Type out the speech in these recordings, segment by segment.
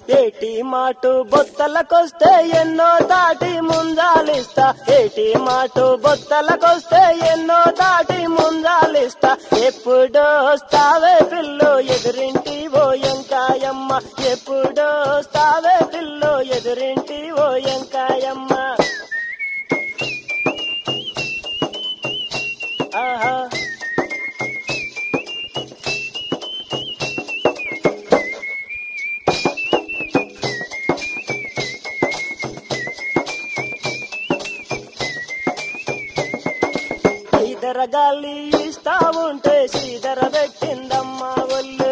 ఏటి మాటు బొత్తలకొస్తే ఎన్నో దాటి ముందాలిస్తా ఏటి మాటు బొత్తలకొస్తే ఎన్నో దాటి ముందాలిస్తా ఎప్పుడో వస్తావే పిల్లు ఎదురింటి ఓ ఎంకాయమ్మ ఎప్పుడో వస్తావే పిల్లు ఎదురింటి ఓ ఎంకాయమ్మ ఆహా శ్రీధర గాలి ఇస్తా ఉంటే శ్రీధర పెట్టిందమ్మా ఒళ్ళు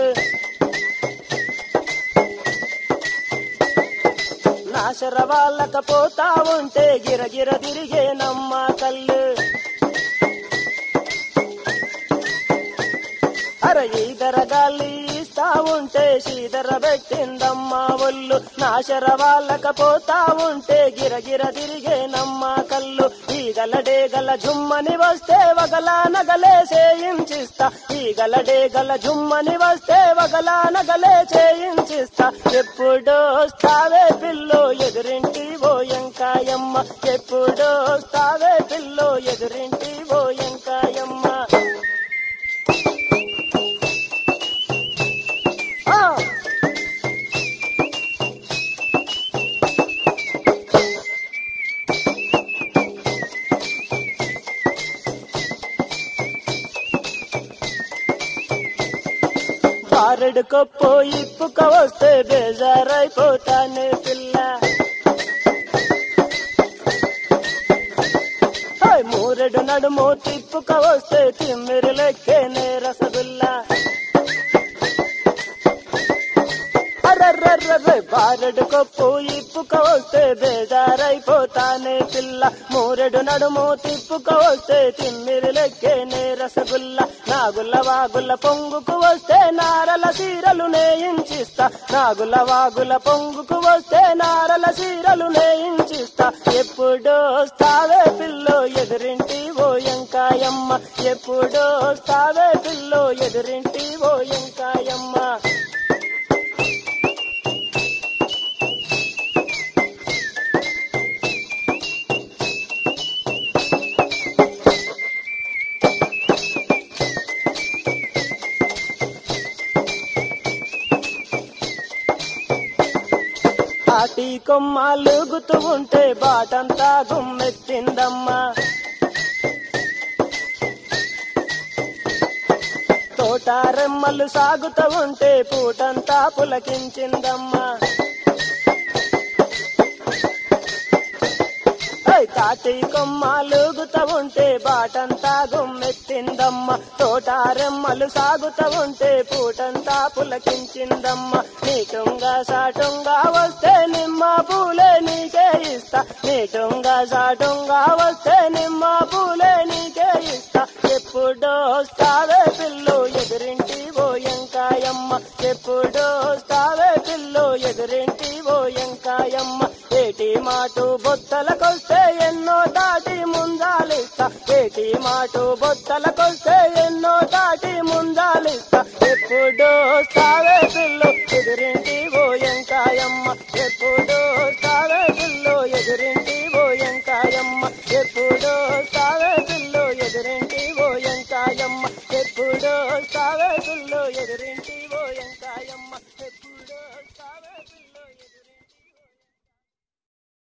నాశర వాళ్ళకపోతా ఉంటే గిరగిర తిరిగేనమ్మా కళ్ళు అర ఈదర గాలి ఇస్తా ఉంటే శ్రీధర పెట్టిందమ్మా ఒళ్ళు నాశర వాళ్ళకపోతా ఉంటే గిరగిర తిరిగేనమ్మా కళ్ళు ఈగలడే గల జుమ్మని వస్తే వగలా నగలే చేయించిస్తా ఈగలడే గల జుమ్మని వస్తే వగలా నగలే చేయించిస్తా ఎప్పుడో వస్తావే పిల్లో ఎదురింటి ఓ ఎంకాయమ్మ ఎప్పుడో వస్తావే పిల్లో ఎదురింటి ఓ ఎంకాయమ్మ ఆ బారెడు కొప్పు ఇప్పుక వస్తే బేజారైపోతానే పిల్ల హాయ్ మూరెడు నడుము తిప్పుక వస్తే తిమ్మిరి లెక్కేనే రసగుల్లా అర్రర్రర్రర్ర బారెడు కొప్పు ఇప్పుక వస్తే బేజారైపోతానే పిల్ల మూరెడు నడుము తిప్పుక వస్తే తిమ్మిరి లెక్కేనే రసగుల్ల నాగుల వాగుల పొంగుకు వస్తే నారల సీరలు నేయించిస్తా నాగుల వాగుల పొంగుకు వస్తే నారల సీరలు నేయించిస్తా ఎప్పుడో వస్తావే పిల్లో ఎదురింటి ఓ ఎంకాయమ్మ ఎప్పుడో వస్తావే పిల్లో ఎదురింటి ఓ ఎంకాయమ్మ తాటి కొమ్మాలుగుతూ ఉంటే బాటంతా గుమ్మెత్తిందమ్మా తోట రెమ్మలు సాగుతూ ఉంటే పూటంతా పులకించిందమ్మా ఏయ్ తాటి కొమ్మాలుగుతూ ఉంటే బాటంతా గుమ్మెత్తిందమ్మ తోట రెమ్మలు సాగుతూ ఉంటే పూటంతా పులకించిందమ్మ నీటుంగా సాటుంగా వస్తే నిమ్మ పూలే నీకే ఇస్తా నీటుంగా సాటుంగా వస్తే నిమ్మ పూలే నీకే ఇస్తా ఎప్పుడో వస్తావే పిల్లు ఎదురింటి ఓ ఎంకాయమ్మ ఎప్పుడో వస్తావే పిల్లు ఎదురింటి ఓ ఎంకాయమ్మ ఏటి మాటు బొత్తలకొస్తే ఎన్నో దాటి ముందాలిస్తా ఏటి మాటు బొత్తలకొస్తే ఎన్నో దాటి ముందాలిస్తా ఎప్పుడో వస్తావే